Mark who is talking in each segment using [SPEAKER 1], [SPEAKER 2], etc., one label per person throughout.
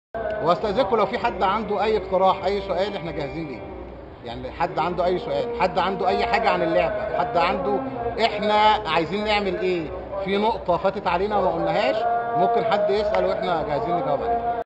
[SPEAKER 1] واستاذنكم لو في حد عنده اي اقتراح اي سؤال احنا جاهزين ليه يعني حد عنده اي سؤال حد عنده اي حاجه عن اللعبه حد عنده احنا عايزين نعمل ايه في نقطه فاتت علينا وما قلناهاش ممكن حد يسال واحنا جاهزين نجاوب عليه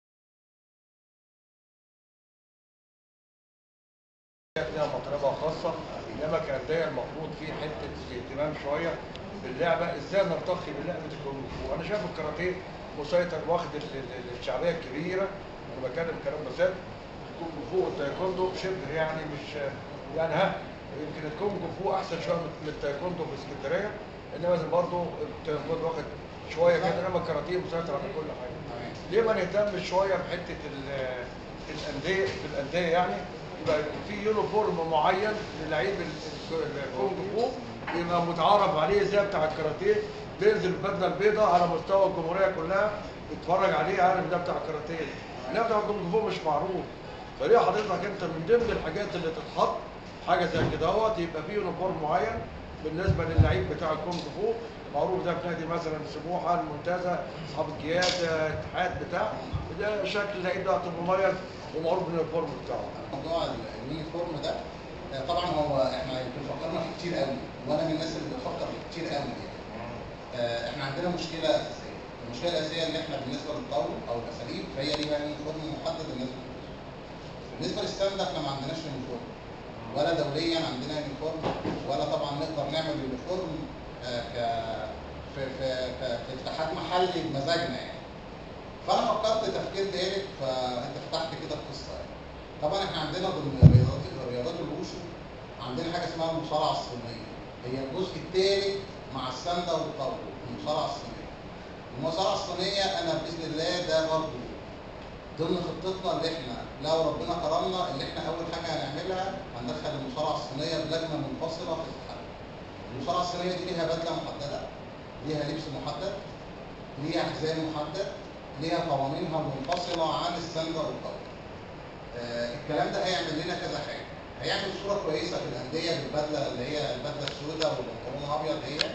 [SPEAKER 2] ليها مطلبة خاصة إنما كأندية المفروض في حتة اهتمام شوية باللعبة إزاي نرتقي بلعبة الكونغ فو أنا شايف الكاراتيه مسيطر واخد ال- ال- الشعبية الكبيرة أنا بتكلم كلام بسيط الكونغ فو والتايكوندو شبه يعني مش يعني ها يمكن الكونغ فو أحسن شوية من من التايكوندو في اسكندرية إنما زي برضه التايكوندو واخد شوية كده إنما الكاراتيه مسيطر على كل حاجة ليه ما نهتمش شويه بحته ال- الانديه في الانديه يعني يبقى في يونيفورم معين للعيب ال- ال- الكونج فو يبقى متعارف عليه زي بتاع الكاراتيه بينزل البدله البيضاء على مستوى الجمهوريه كلها يتفرج عليه عارف ده بتاع الكاراتيه انما بتاع الكونج فو مش معروف فليه حضرتك انت من ضمن الحاجات اللي تتحط حاجه زي كده اهوت يبقى في يونيفورم معين بالنسبه للعيب بتاع الكونج فو معروف ده في نادي مثلا سموحه المنتزه اصحاب الجياد اتحاد بتاع ده شكل اللعيب ده مميز ومعروف باليونيفورم بتاعه
[SPEAKER 3] موضوع اليونيفورم ده آه، طبعا هو احنا يمكن فكرنا فيه كتير قوي وانا من الناس اللي بتفكر فيه كتير قوي يعني آه، احنا عندنا مشكله اساسيه المشكله الاساسيه ان احنا بالنسبه للطاوله او الاساليب فهي ليها يونيفورم محدد بالنسبه للفلوس بالنسبه للستاند احنا ما عندناش يونيفورم ولا دوليا عندنا يونيفورم ولا طبعا نقدر نعمل يونيفورم آه، ك في في في- في اتحاد محلي بمزاجنا يعني فانا فكرت تفكير ذلك فانت فتحت كده القصه يعني طبعا احنا عندنا ضمن رياضات رياضات الوشو عندنا حاجه اسمها المصارعه الصينيه هي الجزء الثالث مع السنده والطاوله المصارعه الصينيه المصارعه الصينيه انا باذن الله ده برضه ضمن خطتنا اللي احنا لو ربنا كرمنا اللي احنا اول حاجه هنعملها هندخل المصارعه الصينيه بلجنه منفصله في الاتحاد المصارعه الصينيه دي ليها بدله محدده ليها لبس محدد ليها حزام محدد ليها قوانينها المنفصله عن السنده والطاوله آه، الكلام ده هيعمل لنا كذا حاجه هيعمل صوره كويسه في الانديه بالبدله اللي هي البدله السوداء والبنطلون الابيض هي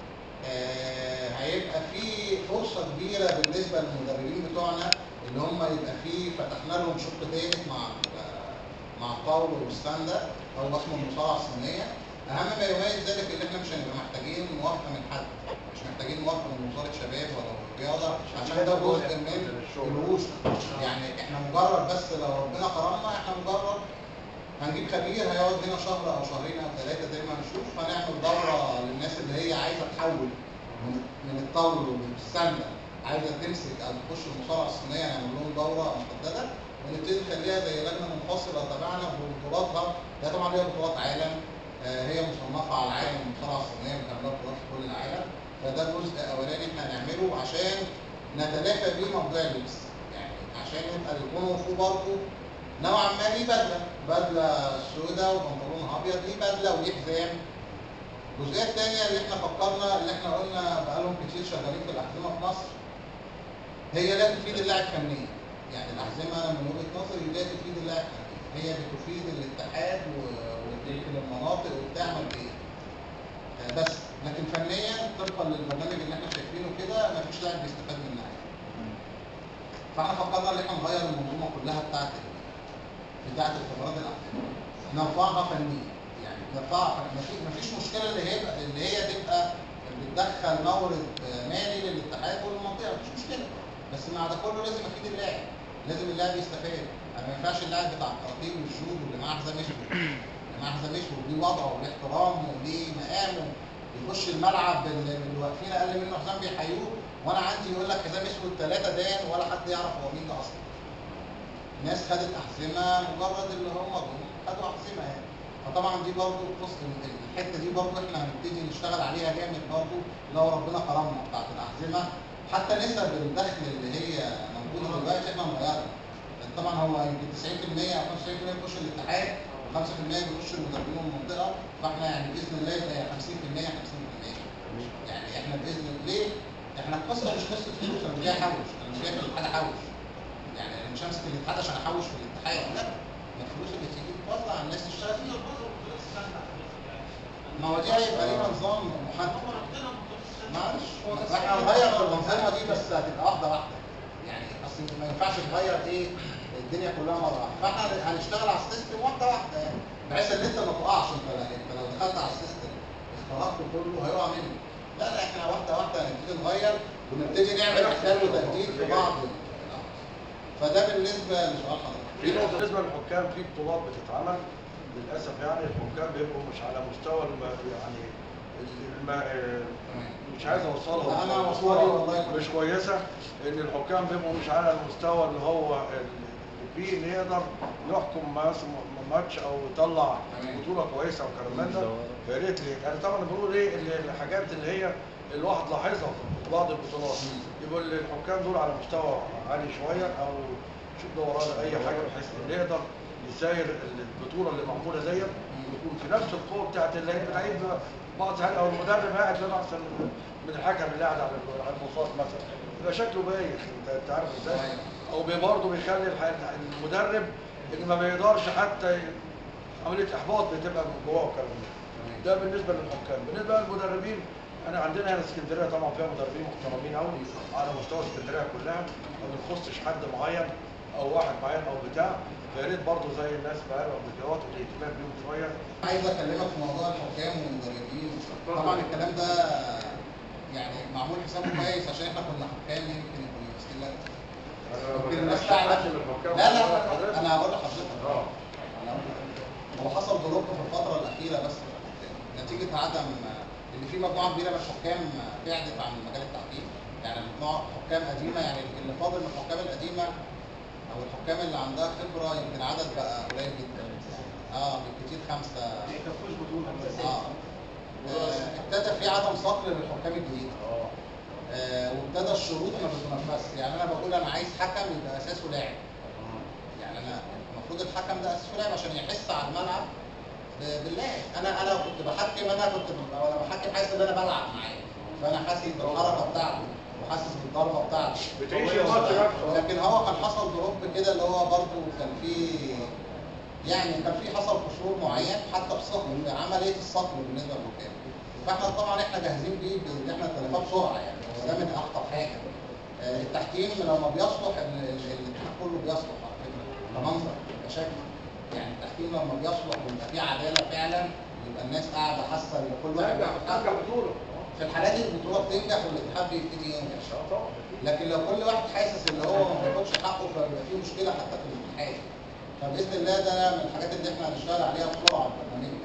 [SPEAKER 3] آه، هيبقى في فرصه كبيره بالنسبه للمدربين بتوعنا اللي هم يبقى في فتحنا لهم شق ثالث مع ال- مع الطاوله والسنده او اسمه المصارعه الصينيه اهم ما يميز ذلك ان احنا مش هنبقى محتاجين موافقه من حد مش محتاجين موافقه من وزاره الشباب ولا الرياضه عشان ده جزء من الوش يعني احنا مجرد بس لو ربنا كرمنا احنا مجرد هنجيب خبير هيقعد هنا شهر او شهرين او ثلاثه زي ما هنشوف هنعمل دوره للناس اللي هي عايزه تحول من من الطاوله والسله عايزه تمسك او تخش المصارعه الصينيه نعمل لهم دوره محدده ونبتدي نخليها زي لجنه منفصله تبعنا ببطولاتها هي طبعا ليها بطولات عالم آه، هي مصنفه على العالم المصارعه الصينيه بتعملها بطولات في كل العالم فده جزء اولاني احنا هنعمله عشان نتلافى بيه موضوع اللبس يعني عشان يبقى الكونغ فو برضه نوعا ما ليه بدله بدله سوداء وبنطلون ابيض ليه بدله وليه حزام الجزئيه الثانيه اللي احنا فكرنا اللي احنا قلنا بقالهم كتير شغالين في الاحزمه في مصر هي لا تفيد اللاعب فنيا يعني الاحزمه أنا من وجهه نظري لا تفيد اللاعب فنيا هي بتفيد الاتحاد و- وتمكن المناطق وبتعمل ايه آه، بس لكن فنيا طبقا للبرنامج اللي احنا شايفينه كده مفيش لاعب بيستفاد منها فاحنا فكرنا ان احنا نغير المنظومه كلها بتاعت ال- بتاعت اختبارات الاحزمه نرفعها فنيا يعني نرفعها فنيا مفيش مفيش مشكله اللي هي اللي هي تبقى بتدخل مورد آه، مالي للاتحاد والمنطقه مفيش مشكله بس مع ده كله لازم افيد اللاعب لازم اللاعب يستفاد يعني ما ينفعش اللاعب بتاع الكاراتيه والجودو اللي معاه حزام اسود اللي معاه حزام اسود ليه وضعه وليه احترامه وليه مقامه يخش الملعب اللي اللي واقفين اقل منه حزام بيحيوه وانا عندي يقول لك حزام اسود ثلاثه دان ولا حد يعرف هو مين ده اصلا ناس خدت احزمه مجرد اللي هم دول خدوا احزمه يعني فطبعا دي برضو القصه الحته دي برضو احنا هنبتدي نشتغل عليها جامد برضو لو ربنا كرمنا بتاعت الاحزمه حتى نسب الدخل اللي هي موجوده دلوقتي احنا مغيرها طبعا هو يمكن 90% او 95% بيخش الاتحاد و5% بيخش المدربين والمنطقه فاحنا يعني باذن الله يبقى 50% 50% يعني احنا باذن الله ليه؟ احنا القصه مش قصه فلوس انا مش جاي احوش انا مش جاي في الاتحاد احوش يعني انا مش همسك الاتحاد عشان احوش في الاتحاد لا ما الفلوس اللي تيجي تتوزع على الناس تشتغل فيها ما هو دي هيبقى ليها نظام محدد معلش احنا هنغير في المنظومه دي بس هتبقى واحده واحده يعني اصل بس انت ما ينفعش تغير ايه الدنيا كلها مره واحده فاحنا هنشتغل على السيستم واحده واحده يعني بحيث ان انت ما تقعش انت انت لو دخلت على السيستم اخترقته كله هيقع منك لا لا احنا واحده واحده هنبتدي نغير ونبتدي نعمل احلال وتجديد في بعض الأمر. فده بالنسبه لسؤال حضرتك
[SPEAKER 2] في نقطة بالنسبة للحكام في بطولات بتتعمل للأسف يعني الحكام بيبقوا مش على مستوى الم... يعني الم... مش عايز اوصلها
[SPEAKER 3] أنا
[SPEAKER 2] بس
[SPEAKER 3] وصلي
[SPEAKER 2] الصورة
[SPEAKER 3] والله.
[SPEAKER 2] مش كويسة ان الحكام بيبقوا مش على المستوى اللي هو اللي فيه ان يقدر يحكم مثلا ماتش او يطلع
[SPEAKER 3] تمام.
[SPEAKER 2] بطولة كويسة وكلام من ده فيا ريت ليه؟ يعني طبعا بنقول ايه اللي- الحاجات اللي هي الواحد لاحظها في بعض البطولات يبقى الحكام دول على مستوى عالي شوية او شوف دوران اي حاجة بحيث ان يقدر يساير البطولة اللي معمولة زيت يكون في نفس القوة بتاعت اللعيب اللعيب بعض ساعات او المدرب قاعد له احسن من الحكم اللي قاعد على على البساط مثلا يبقى شكله بايخ انت انت عارف ازاي او بي- برضه بيخلي الح- المدرب ان ما بيقدرش حتى ي- عمليه احباط بتبقى من جواه والكلام ده ده بالنسبه للحكام بالنسبه للمدربين انا عندنا هنا اسكندريه طبعا فيها مدربين محترمين قوي على مستوى اسكندريه كلها ما بنخصش حد معين او واحد معين او بتاع فيا ريت برضه زي الناس ما قالوا قبل كده الاهتمام بيهم شويه
[SPEAKER 3] عايز اكلمك في موضوع الحكام والمدربين طبعا الكلام ده يعني معمول حسابه كويس عشان احنا كنا حكام يمكن كنا ماسكين لا يمكن الناس تعرف
[SPEAKER 2] حد من الحكام
[SPEAKER 3] لا لا
[SPEAKER 2] حضرتك؟
[SPEAKER 3] لا انا هقول لحضرتك
[SPEAKER 2] اه
[SPEAKER 3] أنا هقول لحضرتك. هو حصل دروب في الفتره الاخيره بس في الحكام نتيجه عدم ان في مجموعه كبيره من الحكام بعدت عن مجال التحكيم يعني مجموعه حكام قديمه يعني اللي فاضل من الحكام القديمه او الحكام اللي عندها خبره يمكن عدد بقى قليل جدا اه بالكتير خمسه اه آه، ابتدى في عدم صقر للحكام الجديد
[SPEAKER 2] اه
[SPEAKER 3] آه وابتدى الشروط ما بتنفذش يعني انا بقول انا عايز حكم يبقى اساسه لاعب يعني انا المفروض الحكم ده اساسه لاعب عشان يحس على الملعب ب- باللاعب انا انا كنت بحكم انا كنت ب- وانا بحكم حاسس ان انا بلعب معاه فانا حاسس بالحركه بتاعته وحاسس بالضربه بتاعته
[SPEAKER 2] بتعيش الماتش نفسه.
[SPEAKER 3] لكن هو كان حصل دروب كده اللي هو برضه كان فيه يعني كان في حصل قصور معين حتى في صقر في عمليه الصقر بالنسبه للحكام فاحنا طبعا احنا جاهزين بيه بان احنا نتلافاه بسرعه يعني هو ده من اخطر حاجه آه، التحكيم لما بيصلح ال- ال- الاتحاد كله بيصلح على فكره كمنظر كشكل يعني التحكيم لما بيصلح ويبقى فيه عداله فعلا يبقى الناس قاعده حاسه ان كل واحد
[SPEAKER 2] ترجع
[SPEAKER 3] بياخد
[SPEAKER 2] ترجع
[SPEAKER 3] حقه.
[SPEAKER 2] بطوله
[SPEAKER 3] في الحالات دي البطوله بتنجح والاتحاد بيبتدي ينجح
[SPEAKER 2] اه طبعا
[SPEAKER 3] لكن لو كل واحد حاسس ان هو ما بياخدش حقه فبيبقى في مشكله حتى في الاتحاد فباذن الله ده من الحاجات اللي احنا هنشتغل عليها بسرعه في البرنامج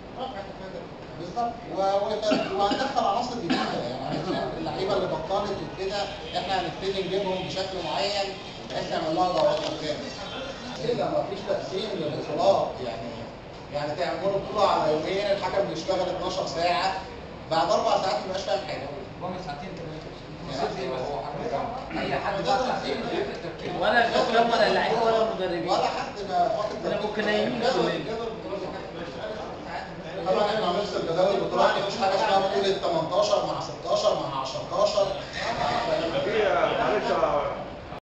[SPEAKER 3] بالظبط و- وت- وهندخل عناصر جديده يعني اللعيبه اللي بطلت وكده احنا هنبتدي نجيبهم بشكل معين بحيث نعمل لها دورات قدام كده ما فيش تقسيم للبطولات يعني يعني تعملوا بطوله على يومين الحكم بيشتغل 12 ساعه بعد اربع ساعات ما يبقاش فاهم حاجه
[SPEAKER 4] ربما ساعتين ثلاثة اي حد
[SPEAKER 3] ده
[SPEAKER 4] بقى
[SPEAKER 3] تنظيم.
[SPEAKER 5] ولا الحكام ولا اللعيبه ولا المدربين
[SPEAKER 3] ولا حد ما واخد
[SPEAKER 5] ولا
[SPEAKER 3] تركيز.
[SPEAKER 5] ممكن نايمين
[SPEAKER 3] جدول-
[SPEAKER 5] كلنا.
[SPEAKER 3] جدول البطولات طبعا احنا هنفصل جداول البطولات مفيش حاجه اسمها بطوله 18 مع 16 مع